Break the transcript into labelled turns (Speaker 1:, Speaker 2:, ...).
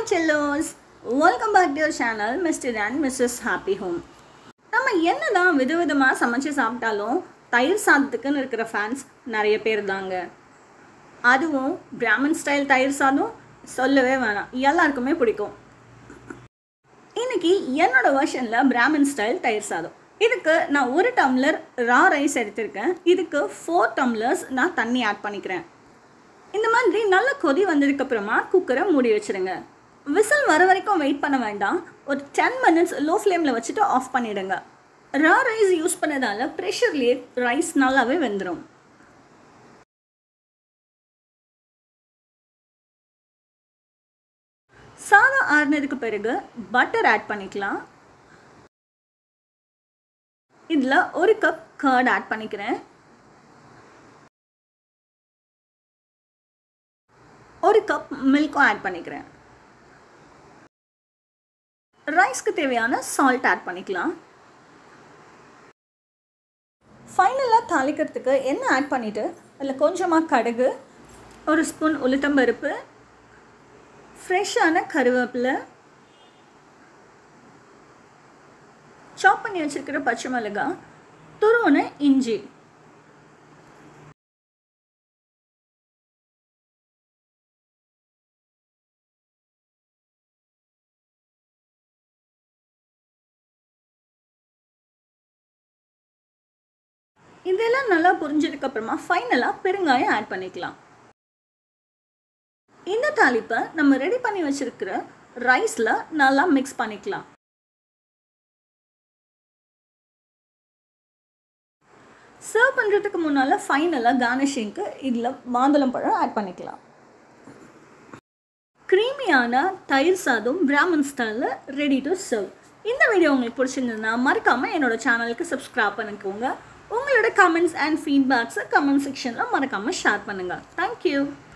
Speaker 1: hi செல்லோஸ் welcome back to your channel mister and missus happy home நம்ம என்னதான் விதவிதமாக சமைச்சு சாப்பிட்டாலும் தயிர் சாதத்துக்குன்னு இருக்கிற ஃபேன்ஸ் நிறைய பேர் தாங்க அதுவும் பிராமன் ஸ்டைல் தயிர் சாதம் சொல்லவே வேணாம் எல்லாருக்குமே பிடிக்கும் இன்னைக்கு என்னோட வெர்ஷனில் பிராமின் ஸ்டைல் தயிர் சாதம் இதுக்கு நான் ஒரு டம்ளர் ரா ரைஸ் எடுத்திருக்கேன் இதுக்கு ஃபோர் டம்ளர்ஸ் நான் தண்ணி ஆட் பண்ணிக்கிறேன் இந்த மாதிரி நல்ல கொதி வந்ததுக்கப்புறமா குக்கரை மூடி வச்சுருங்க விசில் வர வரைக்கும் வெயிட் பண்ண வேண்டாம் ஒரு டென் மினிட்ஸ் லோ ஃப்ளேமில் வச்சுட்டு ஆஃப் பண்ணிவிடுங்க ரா ரைஸ் யூஸ் பண்ணதால ப்ரெஷர்லேயே ரைஸ் நல்லாவே வெந்துடும் சாதம் ஆறுனதுக்கு பிறகு பட்டர் ஆட் பண்ணிக்கலாம் இதில் ஒரு கப் கர்ட் ஆட் பண்ணிக்கிறேன் ஒரு கப் மில்க்கும் ஆட் பண்ணிக்கிறேன் ரைஸ்க்கு தேவையான சால்ட் ஆட் பண்ணிக்கலாம் ஃபைனலாக தாளிக்கிறதுக்கு எண்ணெய் ஆட் பண்ணிவிட்டு அதில் கொஞ்சமாக கடுகு ஒரு ஸ்பூன் உளுத்தம்பருப்பு ஃப்ரெஷ்ஷான கருவேப்பிலை சாப் பண்ணி வச்சுருக்கிற பச்சை மிளகாய் துருவன இஞ்சி இதெல்லாம் நல்லா புரிஞ்சதுக்கப்புறமா ஃபைனலாக பெருங்காயம் ஆட் பண்ணிக்கலாம் இந்த தாளிப்பை நம்ம ரெடி பண்ணி வச்சுருக்கிற ரைஸில் நல்லா மிக்ஸ் பண்ணிக்கலாம் சர்வ் பண்ணுறதுக்கு முன்னால் ஃபைனலாக கார்னிஷிங்க்கு இதில் மாதுளம் பழம் ஆட் பண்ணிக்கலாம் க்ரீமியான தயிர் சாதம் பிராமன் ஸ்டைலில் ரெடி டு சர்வ் இந்த வீடியோ உங்களுக்கு பிடிச்சிருந்ததுன்னா மறக்காமல் என்னோட சேனலுக்கு சப்ஸ்கிரைப் பண்ணிக்கோங்க உங்களோட கமெண்ட்ஸ் அண்ட் ஃபீட்பேக்ஸை கமெண்ட் செக்ஷனில் மறக்காமல் ஷேர் பண்ணுங்கள் தேங்க்யூ